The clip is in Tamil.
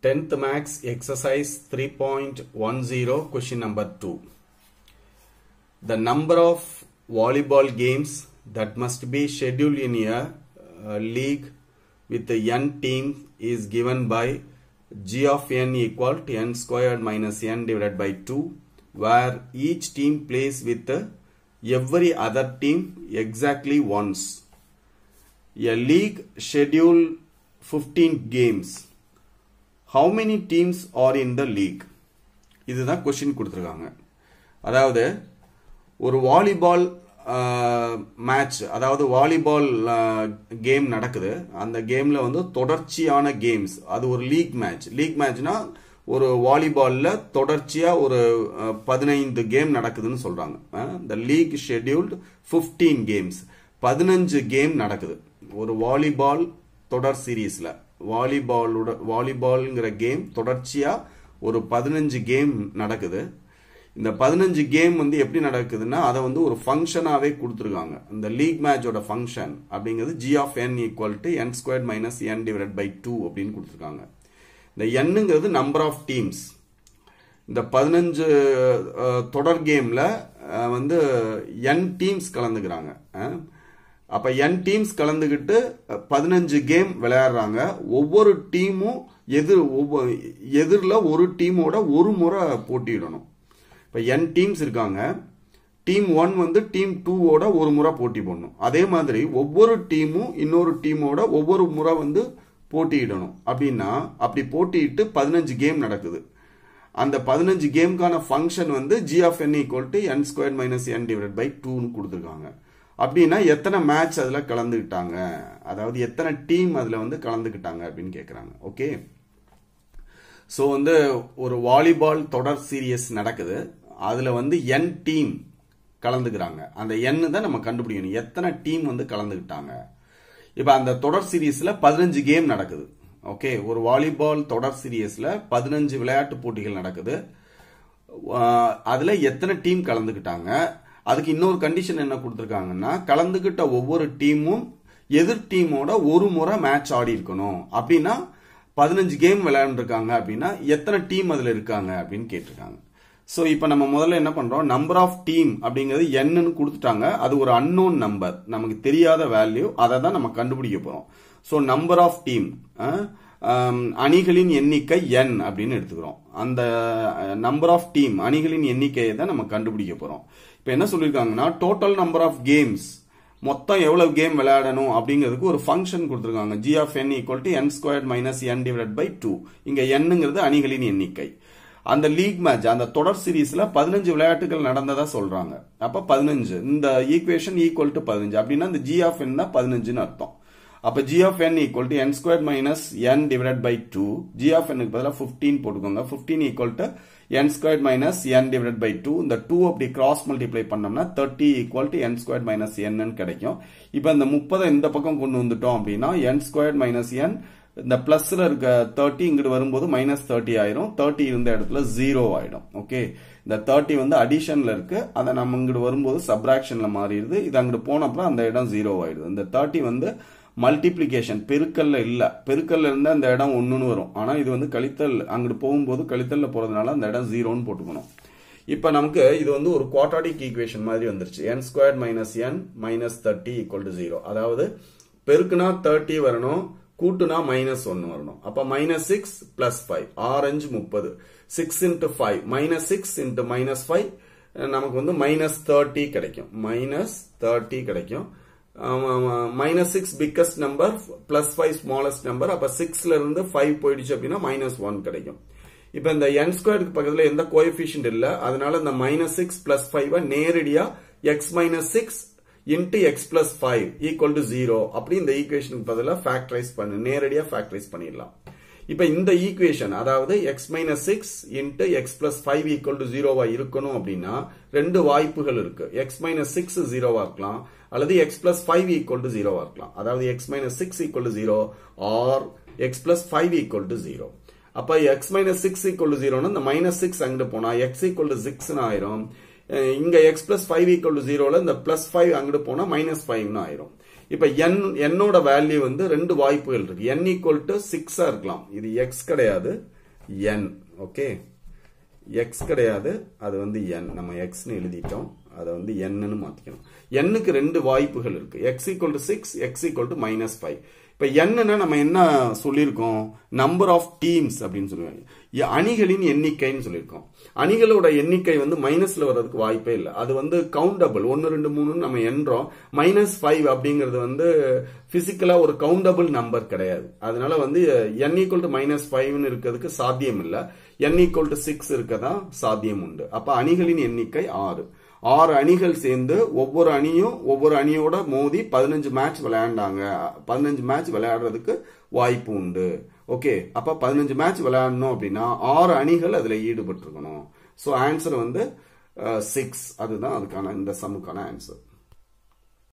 10th max exercise 3.10 question number 2 the number of volleyball games that must be scheduled in a uh, league with the n team is given by g of n equal to n squared minus n divided by 2 where each team plays with uh, every other team exactly once a league schedule 15 games how many teams are in the league இதுதான் கொஸ்டின் கொடுத்துருக்காங்க அதாவது ஒரு வாலிபால் மேட்ச் அதாவது வாலிபால் கேம் நடக்குது அந்த கேம்ல வந்து தொடர்ச்சியான கேம்ஸ் அது ஒரு லீக் மேட்ச் லீக் மேட்ச்னா ஒரு வாலிபால்ல தொடர்ச்சியா ஒரு பதினைந்து கேம் நடக்குதுன்னு சொல்றாங்க இந்த லீக் ஷெட்யூல்டு பிப்டீன் கேம்ஸ் பதினஞ்சு கேம் நடக்குது ஒரு வாலிபால் தொடர் சீரீஸ்ல வாலிபாலோட வாலிபால்ங்கிற கேம் தொடர்ச்சியா ஒரு பதினஞ்சு கேம் நடக்குது இந்த பதினஞ்சு கேம் வந்து எப்படி நடக்குதுன்னா அதை வந்து ஒரு ஃபங்க்ஷனாவே கொடுத்துருக்காங்க இந்த லீக் மேட்சோட ஃபங்க்ஷன் அப்படிங்கிறது G of N equal to N square minus N divide by two அப்படின்னு கொடுத்துருக்காங்க இந்த எண்ணுங்கிறது நம்பர் ஆஃப் டீம்ஸ் இந்த பதினஞ்சு தொடர் கேம்ல வந்து என் டீம்ஸ் கலந்துக்கிறாங்க அப்ப என் டீம்ஸ் கலந்துகிட்டு பதினஞ்சு கேம் விளையாடுறாங்க ஒவ்வொரு டீமும் எதிர் எதிரில் ஒரு டீமோட ஒரு முறை போட்டியிடணும் இப்போ என் டீம்ஸ் இருக்காங்க டீம் ஒன் வந்து டீம் டூவோட ஒரு முறை போட்டி போடணும் அதே மாதிரி ஒவ்வொரு டீமும் இன்னொரு டீமோட ஒவ்வொரு முறை வந்து போட்டியிடணும் அப்படின்னா அப்படி போட்டியிட்டு பதினஞ்சு கேம் நடக்குது அந்த பதினஞ்சு கேமுக்கான ஃபங்க்ஷன் வந்து G of N equal to N square minus N divide by டூன்னு கொடுத்துருக்காங்க அப்படின்னா எத்தனை மேட்ச் அதில் கலந்துக்கிட்டாங்க அதாவது எத்தனை டீம் அதில் வந்து கலந்துக்கிட்டாங்க அப்படின்னு கேட்குறாங்க ஓகே ஸோ வந்து ஒரு வாலிபால் தொடர் சீரியஸ் நடக்குது அதில் வந்து என் டீம் கலந்துக்கிறாங்க அந்த எண்ணு தான் நம்ம கண்டுபிடிக்கணும் எத்தனை டீம் வந்து கலந்துக்கிட்டாங்க இப்போ அந்த தொடர் சீரீஸில் பதினஞ்சு கேம் நடக்குது ஓகே ஒரு வாலிபால் தொடர் சீரியஸில் பதினஞ்சு விளையாட்டு போட்டிகள் நடக்குது அதில் எத்தனை டீம் கலந்துக்கிட்டாங்க அதுக்கு இன்னொரு கண்டிஷன் என்ன கொடுத்துருக்காங்கன்னா கலந்துக்கிட்ட ஒவ்வொரு டீமும் எதிர் டீமோட ஒரு முறை மேட்ச் ஆடி இருக்கணும் அப்படின்னா பதினஞ்சு கேம் விளையாண்டுருக்காங்க அப்படின்னா எத்தனை டீம் அதில் இருக்காங்க அப்படின்னு கேட்டிருக்காங்க ஸோ இப்போ நம்ம முதல்ல என்ன பண்ணுறோம் நம்பர் ஆஃப் டீம் அப்படிங்கிறது என்னன்னு கொடுத்துட்டாங்க அது ஒரு அன்னோன் நம்பர் நமக்கு தெரியாத வேல்யூ அதை தான் நம்ம கண்டுபிடிக்க போகிறோம் ஸோ நம்பர் ஆஃப் டீம் அணிகளின் எண்ணிக்கை என் அப்படின்னு எடுத்துக்கிறோம் அந்த நம்பர் ஆஃப் டீம் அணிகளின் எண்ணிக்கையை தான் நம்ம கண்டுபிடிக்க போகிறோம் இப்போ என்ன சொல்லியிருக்காங்கன்னா டோட்டல் நம்பர் ஆஃப் கேம்ஸ் மொத்தம் எவ்வளவு கேம் விளையாடணும் அப்படிங்கிறதுக்கு ஒரு ஃபங்க்ஷன் கொடுத்துருக்காங்க G of N equal to N square minus N divide by two இங்க என்னங்கிறது அணிகளின் எண்ணிக்கை அந்த லீக் மேட்ச் அந்த தொடர் சீரீஸ்ல பதினஞ்சு விளையாட்டுகள் நடந்ததா சொல்றாங்க அப்ப பதினஞ்சு இந்த ஈக்குவேஷன் ஈக்குவல் டு பதினஞ்சு அப்படின்னா இந்த ஜி ஆஃப் என் தான் பதினஞ்சுன்னு அர்த்தம் அப்ப G of N equal to N square minus N divide by two G of என்க்கு பதிலாக பிப்டீன் போட்டுக்கோங்க fifteen equal to n squared minus n divided by 2 இந்த 2 அப்படி கிராஸ் மல்டிப்ளை பண்ணோம்னா 30 equal to n squared minus n கிடைக்கும் இப்போ இந்த 30 இந்த பக்கம் கொண்டு வந்துட்டோம் அப்படின்னா n squared minus n இந்த பிளஸ்ல இருக்க தேர்ட்டி இங்கிட்டு வரும்போது மைனஸ் தேர்ட்டி ஆயிரும் தேர்ட்டி இருந்த இடத்துல ஜீரோ ஆயிடும் ஓகே இந்த தேர்ட்டி வந்து அடிஷன்ல இருக்கு அதை நம்ம இங்கிட்டு வரும்போது சப்ராக்ஷன்ல மாறிடுது இது அங்கிட்டு போனப்பறம் அந்த இடம் ஜீரோ ஆயிடுது இந்த தேர்ட்டி வந்து மல்டிப்ளிகேஷன் பெருக்கல்ல இல்ல பெருக்கல்ல இருந்தா அந்த இடம் ஒண்ணுன்னு வரும் ஆனா இது வந்து கழித்தல் அங்கிட்டு போகும்போது கழித்தல்ல போறதுனால அந்த இடம் ஜீரோன்னு போட்டுக்கணும் இப்ப நமக்கு இது வந்து ஒரு குவாட்ராடிக் ஈக்குவேஷன் மாதிரி வந்துருச்சு n square minus n minus thirty equal to zero அதாவது பெருக்குனா தேர்ட்டி வரணும் கூட்டுனா மைனஸ் ஒன்னு வரணும் அப்ப மைனஸ் சிக்ஸ் பிளஸ் ஃபைவ் ஆரஞ்சு முப்பது six into five minus six into minus five நமக்கு வந்து மைனஸ் தேர்ட்டி கிடைக்கும் மைனஸ் தேர்ட்டி கிடைக்கும் minus six biggest number plus five smallest number அப்ப சிக்ஸ்ல இருந்து ஃபைவ் போயிடுச்சு அப்படின்னா மைனஸ் ஒன் கிடைக்கும் இப்ப இந்த என் ஸ்கொயருக்கு பக்கத்துல எந்த கோஎஃபிஷியன்ட் இல்ல அதனால இந்த மைனஸ் சிக்ஸ் பிளஸ் ஃபைவ் நேரடியா x minus six into x plus five equal to zero அப்படி இந்த ஈக்குவேஷனுக்கு பதிலாக ஃபேக்டரைஸ் பண்ணு நேரடியா ஃபேக்டரைஸ் பண்ணிடலாம் இப்ப இந்த ஈக்குவேஷன் அதாவது x minus six into x plus five equal to ஜீரோவா இருக்கணும் அப்படின்னா ரெண்டு வாய்ப்புகள் இருக்கு எக்ஸ் மைனஸ் சிக்ஸ் ஜீரோவா இருக்கலாம் அல்லது x plus five equal to ஜீரோவா இருக்கலாம் அதாவது x minus six equal to zero or x plus five equal to zero அப்ப x minus six equal to ஜீரோனா இந்த மைனஸ் சிக்ஸ் அங்கிட்டு போனா எக்ஸ் ஈக்குவல் டு சிக்ஸ்னு ஆயிரும் இங்க x plus five equal to ஜீரோல இந்த பிளஸ் ஃபைவ் அங்கிட்டு போனா மைனஸ் ஃபைவ்னு ஆயிரும் இப்ப n என்னோட வேல்யூ வந்து ரெண்டு வாய்ப்புகள் இருக்கு n ஈக்குவல் டு சிக்ஸா இருக்கலாம் இது எக்ஸ் கிடையாது n ஓகே எக்ஸ் கிடையாது அது வந்து n நம்ம எக்ஸ்னு எழுதிட்டோம் அதை வந்து என்னன்னு மாத்திக்கணும் என்னுக்கு ரெண்டு வாய்ப்புகள் இருக்கு x equal to six x equal to minus five இப்ப என்னன்னா நம்ம என்ன சொல்லியிருக்கோம் நம்பர் ஆஃப் டீம்ஸ் அப்படின்னு சொல்லுவாங்க அணிகளின் எண்ணிக்கைன்னு சொல்லியிருக்கோம் அணிகளோட எண்ணிக்கை வந்து மைனஸ்ல வர்றதுக்கு வாய்ப்பே இல்லை அது வந்து கவுண்டபிள் ஒன்னு ரெண்டு மூணுன்னு நம்ம எண்றோம் மைனஸ் ஃபைவ் அப்படிங்கிறது வந்து பிசிக்கலா ஒரு கவுண்டபிள் நம்பர் கிடையாது அதனால வந்து என் ஈக்குவல் டு மைனஸ் ஃபைவ்னு இருக்கிறதுக்கு சாத்தியம் இல்லை என் ஈக்குவல் டு சிக்ஸ் இருக்கதான் சாத்தியம் உண்டு அப்ப அணிகளின் எண்ணிக்கை ஆறு ஆறு அணிகள் சேர்ந்து ஒவ்வொரு அணியும் ஒவ்வொரு அணியோட மோதி பதினஞ்சு மேட்ச் விளையாண்டாங்க பதினஞ்சு மேட்ச் விளையாடுறதுக்கு வாய்ப்பு உண்டு ஓகே அப்ப பதினஞ்சு மேட்ச் விளையாடணும் அப்படின்னா ஆறு அணிகள் அதுல ஈடுபட்டு இருக்கணும் ஸோ ஆன்சர் வந்து சிக்ஸ் அதுதான் அதுக்கான இந்த சம்முக்கான ஆன்சர்